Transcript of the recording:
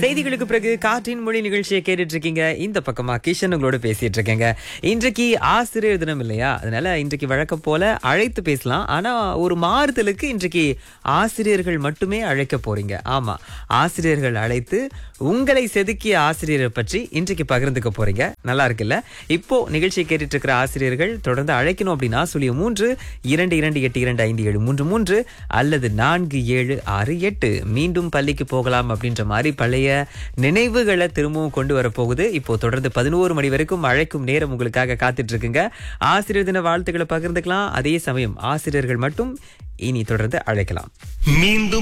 செய்திகளுக்கு பிறகு காற்றின் மொழி நிகழ்ச்சியை கேட்டுட்டு இருக்கீங்க இந்த பக்கமா கிஷன் உங்களோட பேசிட்டு இருக்கேங்க இன்றைக்கு ஆசிரியர் தினம் இல்லையா அதனால இன்றைக்கு வழக்கம் போல அழைத்து பேசலாம் ஆனா ஒரு மாறுதலுக்கு இன்றைக்கு ஆசிரியர்கள் மட்டுமே அழைக்க போறீங்க ஆமா ஆசிரியர்கள் அழைத்து உங்களை செதுக்கிய ஆசிரியரை பற்றி இன்றைக்கு பகிர்ந்துக்க போறீங்க நல்லா இருக்குல்ல இப்போ நிகழ்ச்சியை கேட்டுட்டு இருக்கிற ஆசிரியர்கள் தொடர்ந்து அழைக்கணும் அப்படின்னா சொல்லி மூன்று இரண்டு இரண்டு எட்டு இரண்டு ஐந்து ஏழு மூன்று மூன்று அல்லது நான்கு ஏழு ஆறு எட்டு மீண்டும் பள்ளிக்கு போகலாம் அப்படின்ற மாதிரி பழைய நினைவுகளை திரும்பவும் கொண்டு வரப்போகுது இப்போ தொடர்ந்து பதினோரு மணி வரைக்கும் அழைக்கும் நேரம் உங்களுக்காக காத்துட்டு இருக்குங்க ஆசிரியர் தின வாழ்த்துக்களை பகிர்ந்துக்கலாம் அதே சமயம் ஆசிரியர்கள் மட்டும் இனி தொடர்ந்து அழைக்கலாம் மீண்டும்